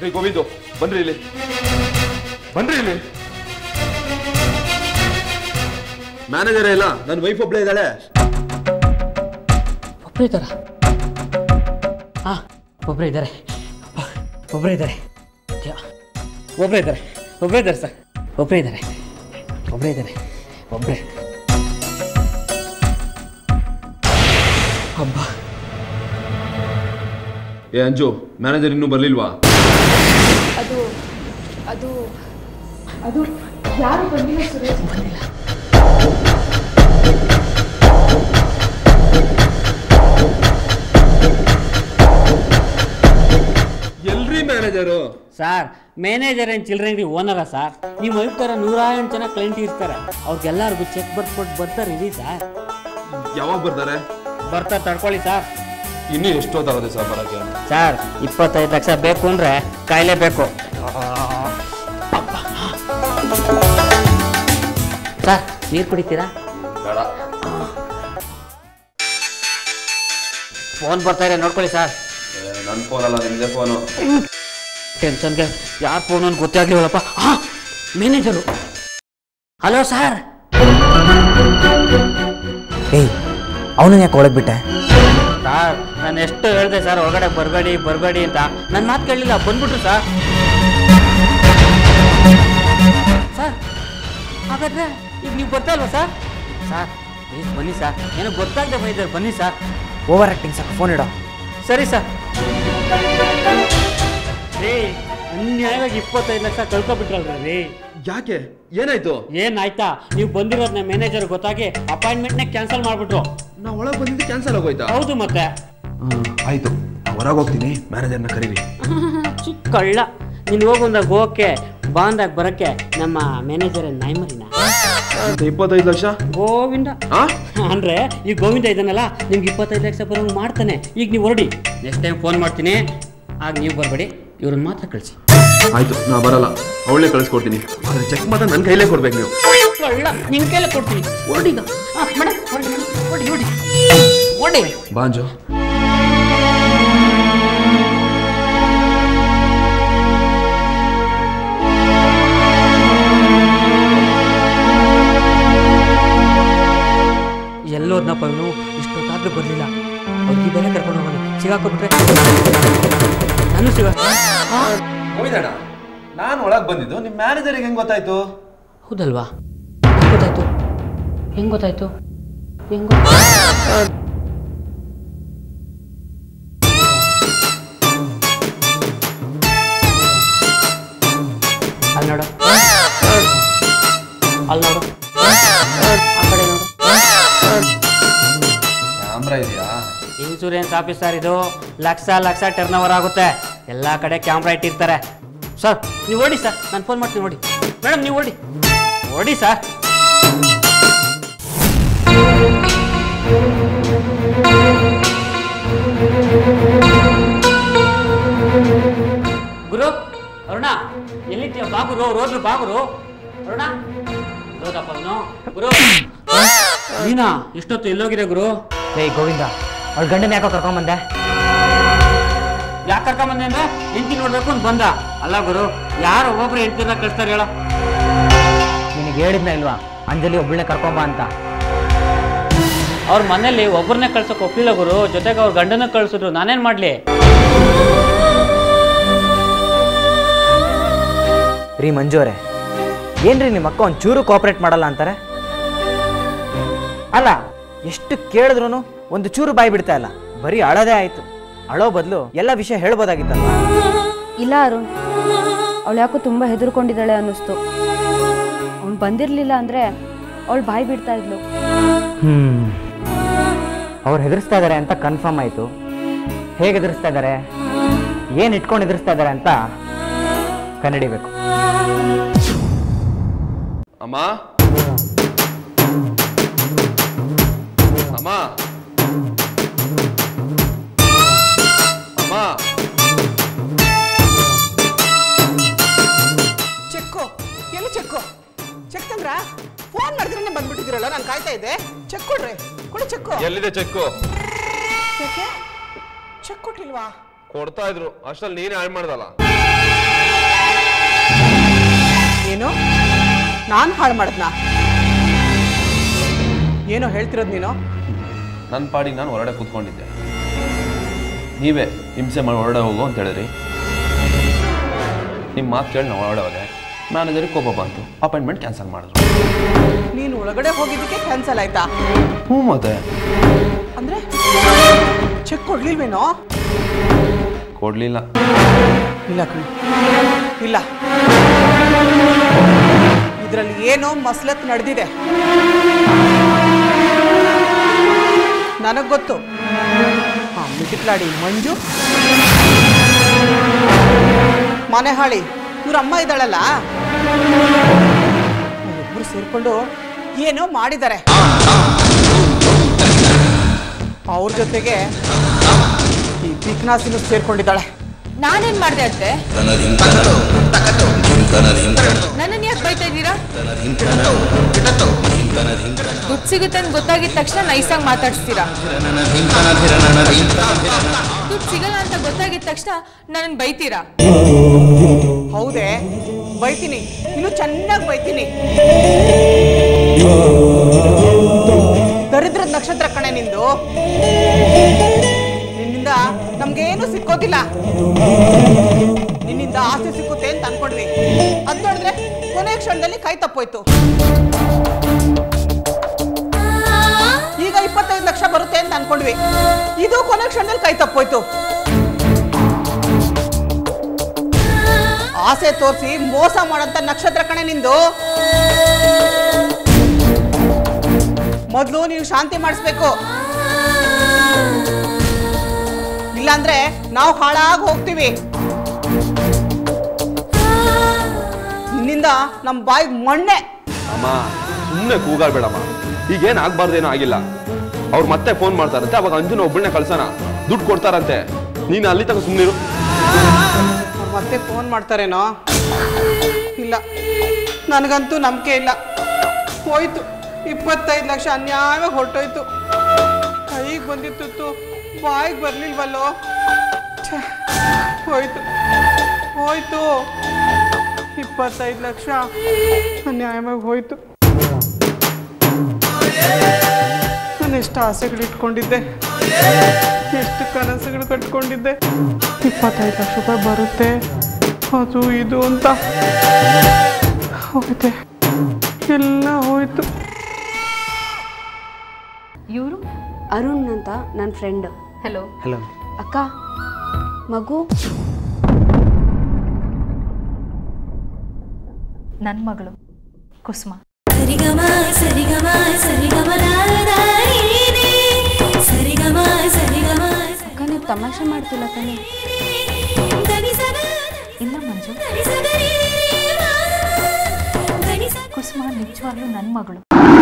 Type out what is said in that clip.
ರೀ ಗೋವಿಂದು ಬನ್ರಿ ಇಲ್ಲಿ ಬನ್ರಿ ಇಲ್ಲಿ ಮ್ಯಾನೇಜರೇ ಇಲ್ಲ ನನ್ನ ವೈಫ್ ಒಬ್ಳೇ ಇದ್ದಾಳೆ ಒಬ್ಬರು ಇದ್ದಾರ ಹಾಂ ಒಬ್ಬರು ಇದ್ದಾರೆ ಒಬ್ಬರು ಇದ್ದಾರೆ ಒಬ್ಬರು ಇದ್ದಾರೆ ಒಬ್ಬರು ಇದ್ದಾರೆ ಸರ್ ಒಬ್ಬರು ಇದ್ದಾರೆ ಒಬ್ಬರು ಇದ್ದಾರೆ ಒಬ್ಬರೇ ಹಬ್ಬ ಏ ಅಂಜು ಮ್ಯಾನೇಜರ್ ಇನ್ನೂ ಬರ್ಲಿಲ್ವಾ ಅದು ಅದು ಅದು ಯಾರು ಬಂದಿಲ್ಲ ಸುರೇಶ್ ಎಲ್ರಿ ಮ್ಯಾನೇಜರು ಸರ್ ಮ್ಯಾನೇಜರ್ ಏನು ಚಿಲ್ಡ್ರನ್ಗೆ ಓನರ ಸರ್ ನೀವು ವೈಫ್ ಥರ ನೂರಾರು ಜನ ಕ್ಲೈಂಟ್ ಇರ್ತಾರೆ ಅವ್ರಿಗೆಲ್ಲರಿಗೂ ಚೆಕ್ ಬರ್ಕೊಟ್ಟು ಬರ್ತಾರೆ ಇರಿ ಸರ್ ಯಾವಾಗ ಬರ್ತಾರೆ ಬರ್ತಾರೆ ತಡ್ಕೊಳ್ಳಿ ಸರ್ ಇನ್ನೂ ಎಷ್ಟೊತ್ತಾಗುತ್ತೆ ಸರ್ ಬರಕ್ಕೆ ಸರ್ ಇಪ್ಪತ್ತೈದು ಲಕ್ಷ ಬೇಕು ಅಂದರೆ ಕಾಯಿಲೆ ಬೇಕು ಸರ್ ನೀರು ಕುಡಿತೀರಾ ಬೇಡ ಫೋನ್ ಬರ್ತಾ ಇದೆ ನೋಡ್ಕೊಳ್ಳಿ ಸರ್ ನನ್ನ ಫೋನ್ ಅಲ್ಲ ನಿಮ್ದೇ ಫೋನು ಟೆನ್ಷನ್ಗೆ ಯಾರು ಫೋನ್ ಅಂತ ಗೊತ್ತಾಗ್ಲಿವಲ್ಲಪ್ಪ ಹಾಂ ಮ್ಯಾನೇಜರು ಹಲೋ ಸರ್ ಏಯ್ ಅವನನ್ನ ಯಾಕೆ ಒಳಗೆ ಬಿಟ್ಟೆ ಸರ್ ನಾನು ಎಷ್ಟು ಹೇಳಿದೆ ಸರ್ ಒಳಗಡೆ ಬರಬೇಡಿ ಬರಬೇಡಿ ಅಂತ ನನ್ನ ಮಾತು ಕೇಳಲಿಲ್ಲ ಬಂದ್ಬಿಟ್ರು ಸರ್ ಸರ್ ಹಾಗಾದ್ರೆ ಈಗ ನೀವು ಬರ್ತಾ ಇಲ್ವಾ ಸರ್ ಸರ್ ಪ್ಲೀಸ್ ಬನ್ನಿ ಸರ್ ಏನೋ ಗೊತ್ತಾಗದೆ ಬಂದಿದ್ದಾರೆ ಬನ್ನಿ ಸರ್ ಓವರ್ ಆ್ಯಕ್ಟಿಂಗ್ ಸಾಕು ಫೋನ್ ಇಡೋ ಸರಿ ಸರ್ ರೀ ಅನ್ಯಾಯವಾಗಿ ಇಪ್ಪತ್ತೈದು ಲಕ್ಷ ಕಳ್ಕೊಬಿಟ್ರಲ್ರಿ ರೀ ಯಾಕೆ ಏನಾಯ್ತು ಏನಾಯ್ತಾ ನೀವು ಬಂದಿರೋದನ್ನ ಮ್ಯಾನೇಜರ್ ಗೊತ್ತಾಗಿ ಅಪಾಯಿಂಟ್ಮೆಂಟ್ನೇ ಕ್ಯಾನ್ಸಲ್ ಮಾಡಿಬಿಟ್ರು ನಾ ಒಳಗೆ ಬಂದಿದ್ದು ಕ್ಯಾನ್ಸಲ್ ಆಗೋಯ್ತಾ ಹೌದು ಮತ್ತೆ ಆಯ್ತು ಹೊರಗೆ ಹೋಗ್ತೀನಿ ಮ್ಯಾನೇಜರ್ನ ಕರೀರಿ ಚಿಕ್ಕ ಕಳ್ಳ ನೀನು ಹೋಗುಂದಾಗ ಹೋಗಕ್ಕೆ ಬಾಂದಾಗ ಬರಕ್ಕೆ ನಮ್ಮ ಮ್ಯಾನೇಜರ್ ನಾಯ್ಮರಿನ ಮತ್ತೆ ಇಪ್ಪತ್ತೈದು ಲಕ್ಷ ಗೋವಿಂದ ಆ ಅಂದ್ರೆ ಈ ಗೋವಿಂದ ಇದ್ದಾನಲ್ಲ ನಿಮ್ಗೆ ಇಪ್ಪತ್ತೈದು ಲಕ್ಷ ಬರೋಂಗೆ ಮಾಡ್ತಾನೆ ಈಗ ನೀವು ಹೊರಡಿ ನೆಕ್ಸ್ಟ್ ಟೈಮ್ ಫೋನ್ ಮಾಡ್ತೀನಿ ಆಗ ನೀವು ಬರಬೇಡಿ ಇವ್ರನ್ನ ಮಾತ್ರ ಕಳಿಸಿ ಆಯ್ತು ನಾ ಬರಲ್ಲ ಅವಳೇ ಕಳಿಸ್ಕೊಡ್ತೀನಿ ಆದ್ರೆ ಚೆಕ್ ಮಾತ್ರ ನನ್ನ ಕೈಲೇ ಕೊಡ್ಬೇಕು ನೀವು ಕಳ್ಳ ನಿನ್ ಕೈಲೇ ಕೊಡ್ತೀನಿ ಹೊರಡಿಗ ಮೇಡಮ್ ಹೊರಡಿ ಹೊರಡಿ ಹೊರಡಿ ಹೊರಡಿ ಬಾಂಜು ಎಲ್ಲೋದ್ನಪ್ಪ ಇವನು ಇಷ್ಟೊತ್ತಾದ್ರೂ ಬರಲಿಲ್ಲ ಅವ್ರಿಗೆ ಬೇರೆ ಕರ್ಕೊಂಡು ಹೋಗೋಣ ಸಿಗಾಕೊಬಿಟ್ರೆ ನಾನು ಸಿಗ ಹೋಯ್ದಣ್ಣ ನಾನು ಒಳಗೆ ಬಂದಿದ್ದು ನಿಮ್ಮ ಮ್ಯಾನೇಜರಿಗೆ ಹೆಂಗ್ ಗೊತ್ತಾಯ್ತು ಹೌದಲ್ವಾ ಹೆಂಗ್ ಗೊತ್ತಾಯ್ತು ಹೆಂಗ್ ಗೊತ್ತಾಯ್ತು ಹೆಂಗ್ ಗೊತ್ತಾಯ್ತು ಅಲ್ಲಿ ನೋಡು ಅಲ್ಲಿ ನೋಡು ಆ ಕಡೆ ನೋಡು ಕ್ಯಾಮ್ರಾ ಇದೆಯಾ ಇನ್ಸೂರೆನ್ಸ್ ಆಫೀಸರ್ ಇದು ಲಕ್ಷ ಲಕ್ಷ ಟರ್ನ್ ಓವರ್ ಆಗುತ್ತೆ ಎಲ್ಲ ಕಡೆ ಕ್ಯಾಮ್ರಾ ಇಟ್ಟಿರ್ತಾರೆ ಸರ್ ನೀವು ಓಡಿ ಸರ್ ನಾನು ಫೋನ್ ಮಾಡ್ತೀನಿ ಓಡಿ ಮೇಡಮ್ ನೀವು ಓಡಿ ಓಡಿ ಸರ್ ಗುರು ಅರುಣ ಎಲ್ಲಿದ್ದೀಯ ಬಾಗುರು ರೋದ್ರು ಬಾಗುರು ಅರುಣ ರೋದಪ್ಪ ಅವನು ಗುರು ನೀನಾ ಇಷ್ಟೊತ್ತು ಎಲ್ಲೋಗಿದೆ ಗುರು ಏಯ್ ಗೋವಿಂದ ಅವ್ಳ ಗಂಡನ ಯಾಕೋ ಕರ್ಕೊಂಬಂದೆ ಯಾಕೆ ಕರ್ಕೊಂಬಂದೆ ಅಂದ್ರೆ ಹೆಂಡತಿ ನೋಡ್ಬೇಕು ಅಂತ ಬಂದ ಅಲ್ಲ ಗುರು ಯಾರು ಒಬ್ಬೊಬ್ರು ಹೆಂಡತಿನ ಕಳಿಸ್ತಾರೆ ಹೇಳೋ ನಿನಗೆ ಹೇಳಿದ್ನ ಇಲ್ವಾ ಅಂಜಲಿ ಒಬ್ಬಳನ್ನ ಕರ್ಕೊಂಬ ಅಂತ ಅವ್ರ ಮನೇಲಿ ಒಬ್ಬರನ್ನೇ ಕಳ್ಸಕ್ ಒಪ್ಲಿಲ್ಲ ಗುರು ಜೊತೆಗೆ ಅವ್ರ ಗಂಡನ ಕಳ್ಸಿದ್ರು ನಾನೇನ್ ಮಾಡ್ಲಿ ರೀ ಮಂಜು ಅವರೇ ಏನ್ರಿ ನಿಮ್ಮ ಅಕ್ಕ ಒಂಚೂರು ಕೋಆಪರೇಟ್ ಮಾಡಲ್ಲ ಅಂತಾರೆ ಅಲ್ಲ ಎಷ್ಟು ಕೇಳಿದ್ರು ಒಂದು ಚೂರು ಬಾಯಿ ಬಿಡ್ತಾ ಇಲ್ಲ ಬರೀ ಅಳೋದೇ ಆಯ್ತು ಅಳೋ ಬದಲು ಎಲ್ಲ ವಿಷಯ ಹೇಳ್ಬೋದಾಗಿತ್ತಲ್ಲ ಇಲ್ಲ ಅರುಣ್ ಅವಳು ಯಾಕೋ ತುಂಬ ಹೆದರ್ಕೊಂಡಿದ್ದಾಳೆ ಅನ್ನಿಸ್ತು ಅವ್ನು ಬಂದಿರಲಿಲ್ಲ ಅಂದರೆ ಅವಳು ಬಾಯಿ ಬಿಡ್ತಾ ಇದ್ಲು ಹ್ಮ್ ಅವ್ರು ಹೆದರ್ಸ್ತಾ ಇದ್ದಾರೆ ಅಂತ ಕನ್ಫರ್ಮ್ ಆಯ್ತು ಹೇಗೆ ಹೆದರ್ಸ್ತಾ ಇದ್ದಾರೆ ಏನು ಇಟ್ಕೊಂಡು ಹೆದರ್ಸ್ತಾ ಇದ್ದಾರೆ ಅಂತ ಕಂಡಿಡಿಬೇಕು ಅಮ್ಮ ಅಮ್ಮ ಅಮ್ಮ ಚೆಕ್ಕು ಎಲ್ಲಿ ಚೆಕ್ಕು ಚೆಕ್ ತಂದ್ರ ಫೋನ್ ಮಾಡಿದ್ರೆ ಬಂದ್ಬಿಟ್ಟಿದ್ದೀರಲ್ಲ ನಾನು ಕಾಯ್ತಾ ಇದ್ದೆ ಚೆಕ್ ಕೊಡ್ರಿ ಕೊಡಿ ಚೆಕ್ಕು ಎಲ್ಲಿದೆ ಚೆಕ್ಕು ಯಾಕೆ ಚೆಕ್ ಕೊಟ್ಟಿಲ್ವಾ ಕೊಡ್ತಾ ಇದ್ರು ಅಷ್ಟ್ರಲ್ಲಿ ನೀನೇ ಹಾಳು ಮಾಡ್ದಲ್ಲ ಏನು ನಾನು ಹಾಳು ಮಾಡಿದ್ನಾ ಏನೋ ಹೇಳ್ತಿರೋದು ನೀನು ನನ್ನ ಪಾಡಿಗೆ ನಾನು ಹೊರಗಡೆ ಕೂತ್ಕೊಂಡಿದ್ದೆ ನೀವೇ ಹಿಂಸೆ ಮಾಡಿ ಹೊರಗಡೆ ಹೋಗು ಅಂತ ಹೇಳಿದ್ರಿ ನಿಮ್ಮ ಮಾತು ಕೇಳಿ ನಾವು ಹೊರಗಡೆ ಹೋದೆ ಮ್ಯಾನೇಜರಿಗೆ ಕೋಪ ಬಂತು ಅಪಾಯಿಂಟ್ಮೆಂಟ್ ಕ್ಯಾನ್ಸಲ್ ಮಾಡಿದ್ರು ನೀನು ಒಳಗಡೆ ಹೋಗಿದ್ದಕ್ಕೆ ಕ್ಯಾನ್ಸಲ್ ಆಯ್ತಾ ಹ್ಞೂ ಮತ್ತೆ ಅಂದ್ರೆ ಚೆಕ್ ಕೊಡ್ಲಿಲ್ವೇನೋ ಕೊಡಲಿಲ್ಲ ಇಲ್ಲ ಕಣೆ ಇಲ್ಲ ಇದರಲ್ಲಿ ಏನೋ ಮಸ್ಲತ್ ನಡೆದಿದೆ ನನಗೆ ಗೊತ್ತು ಹಾಂ ಮಿಟಿಕ್ಲಾಡಿ ಮಂಜು ಮನೆ ಹಾಳಿ ಇವ್ರ ಅಮ್ಮ ಇದ್ದಾಳಲ್ಲ ಇಬ್ಬರು ಸೇರ್ಕೊಂಡು ಏನೋ ಮಾಡಿದ್ದಾರೆ ಅವ್ರ ಜೊತೆಗೆ ಈ ಬಿಕ್ನಾಸಿನೂ ಸೇರ್ಕೊಂಡಿದ್ದಾಳೆ ನಾನೇನ್ ಮಾಡ್ದೆ ಅತ್ತೆ ನನ್ನನ್ನು ಯಾಕೆ ಬೈತಾ ಇದ್ದೀರಾ ದುಡ್ಡು ಸಿಗುತ್ತೆ ಅಂತ ಗೊತ್ತಾಗಿದ ತಕ್ಷಣ ನೈಸಾಗಿ ಮಾತಾಡ್ಸ್ತೀರಾ ದುಡ್ಡು ಸಿಗಲ್ಲ ಅಂತ ಗೊತ್ತಾಗಿದ ತಕ್ಷಣ ನನ್ನನ್ನು ಬೈತೀರಾ ಹೌದೇ ಬೈತೀನಿ ಇನ್ನು ಚೆನ್ನಾಗಿ ಬೈತೀನಿ ದರಿದ್ರದ ನಕ್ಷತ್ರ ಕಣೆ ನಿಂದು ನಿನ್ನಿಂದ ನಮ್ಗೇನು ಸಿಕ್ಕೋದಿಲ್ಲ ನಿನ್ನಿಂದ ಆಸ್ತಿ ಸಿಕ್ಕುತ್ತೆ ಅಂತ ಅನ್ಕೊಂಡ್ವಿ ಅದ್ ನೋಡಿದ್ರೆ ಕೊನೆ ಕ್ಷಣದಲ್ಲಿ ಕೈ ತಪ್ಪೋಯ್ತು ಈಗ ಇಪ್ಪತ್ತೈದು ಲಕ್ಷ ಬರುತ್ತೆ ಅಂತ ಅನ್ಕೊಂಡ್ವಿ ಇದು ಕೊನೆ ಕ್ಷಣದಲ್ಲಿ ಕೈ ತಪ್ಪೋಯ್ತು ಆಸೆ ತೋರಿಸಿ ಮೋಸ ಮಾಡಂತ ನಕ್ಷತ್ರ ಕಣೆ ನಿಂದು ಮೊದಲು ನೀವು ಶಾಂತಿ ಮಾಡಿಸ್ಬೇಕು ಇಲ್ಲಾಂದ್ರೆ ನಾವು ಹಾಳಾಗಿ ಹೋಗ್ತೀವಿ ನಿನ್ನಿಂದ ನಮ್ಮ ಬಾಯಿಗೆ ಮಣ್ಣೆ ಅಮ್ಮ ಸುಮ್ಮನೆ ಕೂಗಾಡ್ಬೇಡಮ್ಮ ಈಗೇನು ಆಗ್ಬಾರ್ದೇನೋ ಆಗಿಲ್ಲ ಅವ್ರು ಮತ್ತೆ ಫೋನ್ ಮಾಡ್ತಾರಂತೆ ಅವಾಗ ಅಂಜುನ ಒಬ್ಬಳನ್ನೇ ಕಳ್ಸೋಣ ದುಡ್ಡು ಕೊಡ್ತಾರಂತೆ ನೀನು ಅಲ್ಲಿ ತನಕ ಸುಮ್ಮನಿರು ಅವ್ರು ಮತ್ತೆ ಫೋನ್ ಮಾಡ್ತಾರೇನೋ ಇಲ್ಲ ನನಗಂತೂ ನಂಬಿಕೆ ಇಲ್ಲ ಹೋಯ್ತು ಇಪ್ಪತ್ತೈದು ಲಕ್ಷ ಅನ್ಯಾಯವಾಗಿ ಹೊರಟೋಯ್ತು ಕೈಗೆ ಬಂದಿತ್ತು ಬಾಯಿಗೆ ಬರ್ಲಿಲ್ವಲ್ಲೋ ಛೆ, ಹೋಯ್ತು ಹೋಯ್ತು ಇಪ್ಪತ್ತೈದು ಲಕ್ಷ ಅನ್ಯಾಯವಾಗಿ ಹೋಯ್ತು ನಾನು ಎಷ್ಟು ಆಸೆಗಳು ಇಟ್ಕೊಂಡಿದ್ದೆ ಎಷ್ಟು ಕನಸುಗಳು ಕಟ್ಕೊಂಡಿದ್ದೆ ಇಪ್ಪತ್ತೈದು ಲಕ್ಷ ರೂಪಾಯಿ ಬರುತ್ತೆ ಅದು ಇದು ಅಂತ ಹೋಗುತ್ತೆ ಎಲ್ಲ ಹೋಯ್ತು ಇವರು ಅರುಣ್ ಅಂತ ನನ್ನ ಫ್ರೆಂಡ್ ಹಲೋ ಹಲೋ ಅಕ್ಕ ಮಗು ನನ್ನ ಮಗಳು ಕುಸುಮ ಸರಿಗಮ ಸರಿಗಮ ಸರಿಗಮ ನಾದಾರಿನೇ ಸರಿಗಮ ಸರಿಗಮ ಅಕ್ಕ ನೀವು ತಮಾಷೆ ಮಾಡ್ತಿಲ್ಲ ತಾನೆ ಧನಿಸಗ ಇಲ್ಲ ಮಂಜು ಧನಿಸಗರಿ ಧನಿಸ ಕುಸುಮ ನಿಜವಾಗ್ಲೂ ನನ್ನ ಮಗಳು